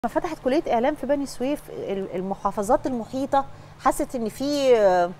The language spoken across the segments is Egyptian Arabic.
لما فتحت كليه اعلام في بني سويف المحافظات المحيطه حست ان في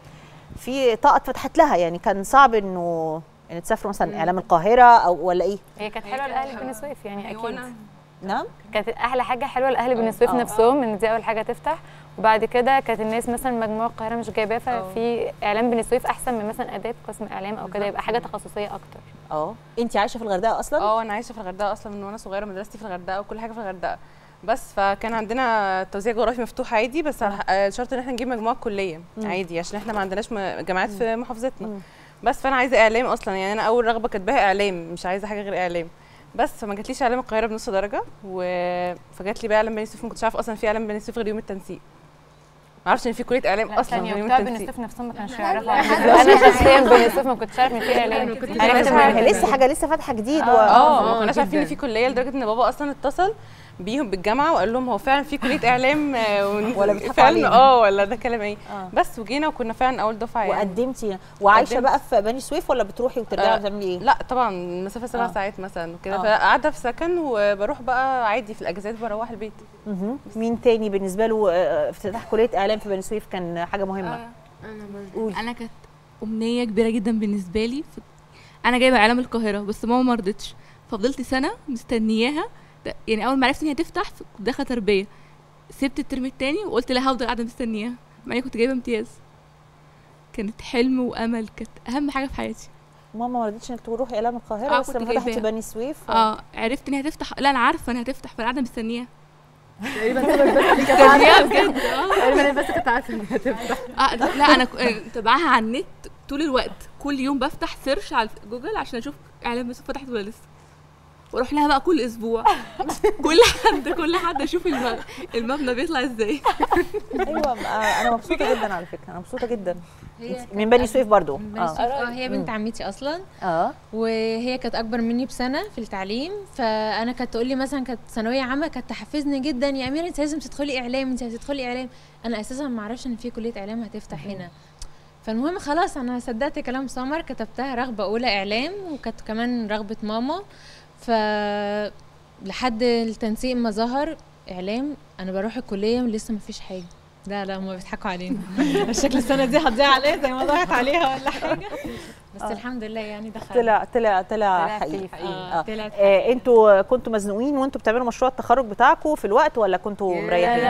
في طاقه فتحت لها يعني كان صعب انه ان تسافروا مثلا اعلام القاهره او ولا ايه هي كانت حلوه لاهل بني سويف يعني اكيد نعم كانت احلى حاجه حلوه لاهل بني سويف آه. نفسهم ان دي اول حاجه تفتح وبعد كده كانت الناس مثلا مجموعه القاهره مش جايباه ففي اعلام بني سويف احسن من مثلا اداب قسم اعلام او كده يبقى حاجه تخصصيه اكتر اه انت عايشه في الغردقه اصلا اه انا عايشه في الغردقه اصلا من وانا صغيره مدرستي في الغردقه وكل حاجه في الغردقه بس فكان عندنا توزيع جغرافي مفتوح عادي بس على- آه، شرط ان احنا نجيب مجموعه كليه عادي عشان احنا ما عندناش م- جامعات في محافظتنا مم. بس فانا عايزه اعلام اصلا يعني انا اول رغبه كاتباها اعلام مش عايزه حاجه غير اعلام بس فما جاتليش اعلام القاهره بنص درجه و... فجات لي بقى اعلام بني سويف ما كنتش عارفه اصلا في اعلام بني سويف غير يوم التنسيق ما اعرفش ان في كليه اعلام لا اصلا ثانيه غير يوم وبتوع بني التنسيق سويف نفسهم ما كانش يعرفوا انا شخصيا بني سويف ما كنتش عارف ان في اعلام عرفت هي من- لسه حاجه لسه فاتحه جديد و... اه ما آه، كناش عارفين ان جداً. في كليه لدرجه ان بابا اصلا اتصل بيهم بالجامعه وقال لهم هو فعلا في كليه اعلام آه، ون- ولا بيضحكوا فعلا علينا؟ اه ولا ده كلام ايه آه. بس وجينا وكنا فعلا اول دفعه يعني وقدمتي وعايشه قدمت. بقى في بني سويف ولا بتروحي وترجعي آه، بتعملي ايه لا طبعا المسافه سبع آه. ساعات مثلا وكده آه. فقاعده في سكن وبروح بقى عادي في الاجازات بروح البيت مهم. مين تاني بالنسبه له آه، افتتاح كليه اعلام في بني سويف كان حاجه مهمه انا برضه قولي. انا كانت امنيه كبيره جدا بالنسبه لي ف... انا جايبه اعلام القاهره بس ماما ما رضتش ففضلت سنه مستنياها ده- يعني اول ما عرفت ان هي تفتح ف- كنت داخله تربيه سبت الترم التاني وقلت لا هفضل قاعده مستنياها مع اني كنت جايبه امتياز كانت حلم وامل كانت اهم حاجه في حياتي ماما ما رضتش انك تروحي اعلام القاهره آه، بس كنت لما فتحتي جايباها. بني سويف اه عرفت ان هي هتفتح لا انا عارفه انها هتفتح فانا قاعده مستنياها تقريبا سبب بس دي كانت مستنياها بجد اه تقريبا أنا بس كنت عارفه ان هي تفتح آه، لا انا ك- أنا متابعاها على النت طول الوقت كل يوم بفتح سيرش على جوجل عشان اشوف اعلام بس فتحت ولا لسه واروح لها بقى كل اسبوع كل حد كل حد اشوف الم- المبنى بيطلع ازاي ايوه آه، انا مبسوطه جدا على فكره انا مبسوطه جدا هي إنت من بني سويف برضو من بني سويف اه هي بنت عمتي اصلا اه وهي كانت اكبر مني بسنه في التعليم فانا كانت تقول لي مثلا كانت ثانويه عامه كانت تحفزني جدا يا اميره انت لازم تدخلي اعلام انت هتدخلي اعلام انا اساسا ما اعرفش ان في كليه اعلام هتفتح هنا فالمهم خلاص انا صدقت كلام سمر كتبتها رغبه اولى اعلام وكانت كمان رغبه ماما ف لحد التنسيق ما ظهر اعلام انا بروح الكليه ولسه ما فيش حاجه لا لا هما بيضحكوا علينا شكل السنه دي هتضيع عليها زي ما ضاعت عليها ولا حاجه بس الحمد لله يعني دخلت طلع طلع طلع طلع حقيقي فيه. آه. طلعت آه، انتوا كنتوا مزنوقين وانتوا بتعملوا مشروع التخرج بتاعكم في الوقت ولا كنتوا مريحين؟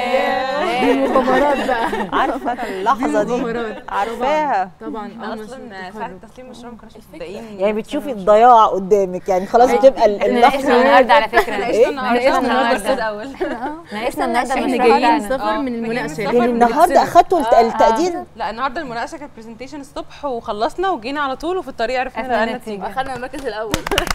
دي مغامرات بقى عارفه انا اللحظه دي مغامرات. عارفاها طبعا احنا اصلا ساعه تسليم المشروع ما كناش مصدقين يعني بتشوفي الضياع قدامك يعني خلاص بتبقى ال- احنا ناقشنا اللحظه النهارده على فكره إيه؟ ناقشنا النهارده الاول ناقشنا النهارده احنا المشروع جايين بتاعنا. سفر آه، من إحنا جايين المناقشه سفر يعني من النهارده اخدتوا الت- التقدير لا النهارده المناقشه كانت برزنتيشن الصبح وخلصنا وجينا على طول وفي الطريق عرفنا عرفنا بقى النتيجة. النتيجه اخذنا المركز الاول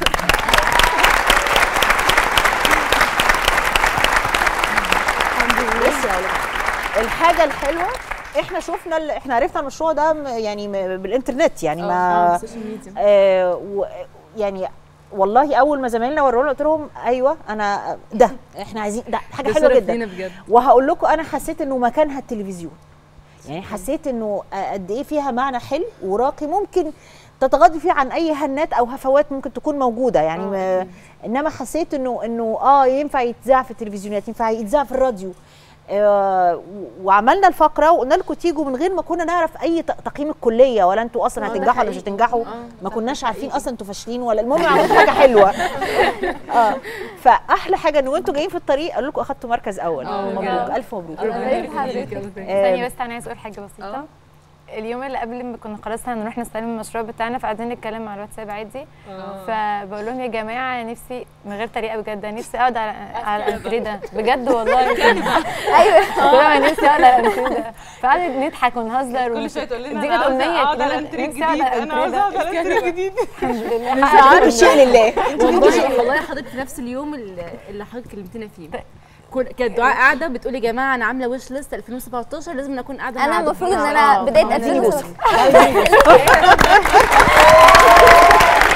بصي يا ولاد، الحاجه الحلوه احنا شفنا ال- احنا عرفنا المشروع ده م- يعني م- بالانترنت يعني ما السوشيال ميديا آه و يعني والله اول ما زمايلنا ورونا قلت لهم ايوه انا ده احنا عايزين ده حاجه ده حلوه شرف جدا لينا بجد وهقول لكم انا حسيت انه مكانها التلفزيون يعني حسيت انه قد ايه فيها معنى حلو وراقي ممكن تتغاضي فيه عن اي هنات او هفوات ممكن تكون موجوده يعني ما انما حسيت انه انه اه ينفع يتذاع في التلفزيونات ينفع يتذاع في الراديو آه و- وعملنا الفقره وقلنا لكم تيجوا من غير ما كنا نعرف اي ت- تقييم الكليه ولا انتوا اصلا آه، ده هتنجحوا ولا مش حقيقي. هتنجحوا آه، ما ده كناش عارفين حقيقي. اصلا انتوا فاشلين ولا المهم عملتوا حاجه حلوه اه فاحلى حاجه ان وانتوا جايين في الطريق قالوا لكم اخدتوا مركز اول آه، مبروك بجد. الف مبروك ثانيه بس انا عايز اقول حاجه بسيطه اليوم اللي قبل ما كنا خلاص هنروح نستلم المشروع بتاعنا فقاعدين نتكلم على الواتساب عادي فبقول لهم يا جماعه نفسي من غير طريقه بجد نفسي اقعد على على الانتريه ده بجد والله ايوه قلت لهم انا نفسي اقعد على الانتريه ده فقعدنا نضحك ونهزر كل ونت- شويه تقول لنا دي أنا كانت عاوزة امنيه اقعد على كده، الانتريه نفسي أقعد الجديد على انا الانتريه عاوزه ده. اقعد على الانتريه الجديد الحمد لله حققت كل شيء لله والله والله حضرتك في نفس اليوم اللي اللي حضرتك كلمتنا فيه كل- كانت دعاء قاعده بتقول يا جماعه انا عامله ويش ليست 2017 لازم اكون قاعده مع انا دكتور. المفروض ان انا آه. بدايه آه. 2017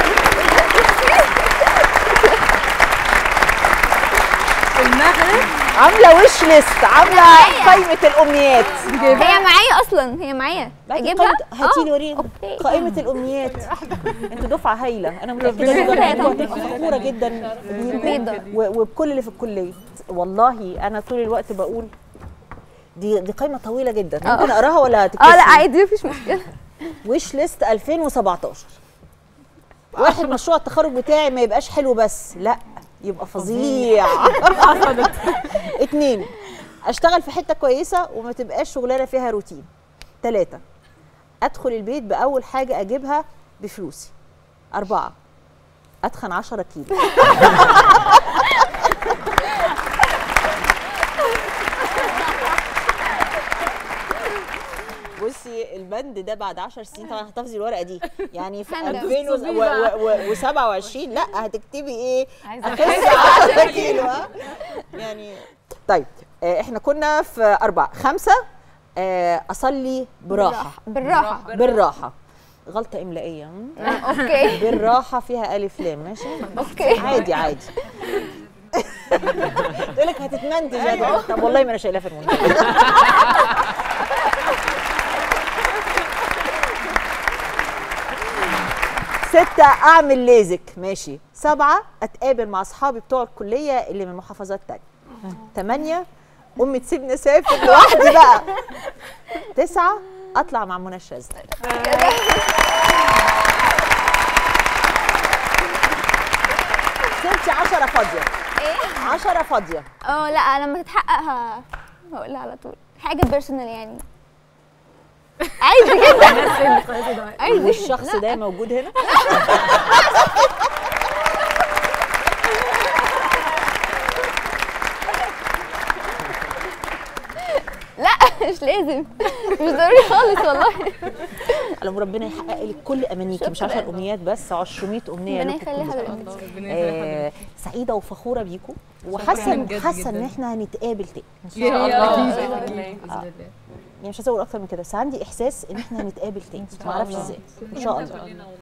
في المغرب عامله وش ليست عامله قائمه الامنيات هي معايا اصلا هي معايا لا، دي اجيبها قائمة- هاتي لي آه، وريني أوكي. قائمه الامنيات انتوا دفعه هايله انا متاكده شكرا جدا يا انكم طنط. هتبقى فخوره جدا بيكم جدا. و- وبكل اللي في الكليه والله انا طول الوقت بقول دي دي قائمه طويله جدا ممكن اقراها ولا اه لا تكتفي؟ عادي مفيش مشكله ويش ليست 2017 واحد مشروع التخرج بتاعي ما يبقاش حلو بس لا يبقى فظيع اتنين اشتغل في حته كويسه وما تبقاش شغلانه فيها روتين تلاتة ادخل البيت باول حاجه اجيبها بفلوسي أربعة أتخن 10 كيلو بصي البند ده بعد 10 سنين طبعا هتحفظي الورقه دي يعني في هندم. 2027 لا هتكتبي ايه عايزه اخس 10 كيلو ها؟ يعني طيب آه، احنا كنا في أربعة خمسة آه، أصلي براحة بالراحه بالراحة غلطة إملائية مم؟ اوكي بالراحة فيها ألف لام ماشي اوكي عادي عادي تقول لك هتتمنتج يا دكتور. طب والله ما انا شايلاه في المنتج ستة أعمل ليزك ماشي سبعة أتقابل مع أصحابي بتوع الكلية اللي من محافظات تانية تمانية أمي تسيبني أسافر لوحدي بقى تسعة أطلع مع منى الشاذلي سبتي عشرة فاضية ايه عشرة فاضية اه لا لما تتحقق ه- هقولها على طول حاجه بيرسونال يعني عادي جدا عادي والشخص ده موجود هنا لا مش لازم مش ضروري خالص والله على ربنا يحقق لك كل امانيكي مش 10 امنيات بس 200 امنيه ربنا لكم يخليها كلكم. لك آه سعيده وفخوره بيكم وحاسه حاسه ان احنا هنتقابل تاني يا الله يعني مش عايزه اقول اكتر من كده بس عندي احساس ان احنا هنتقابل تاني ما اعرفش ازاي ان شاء الله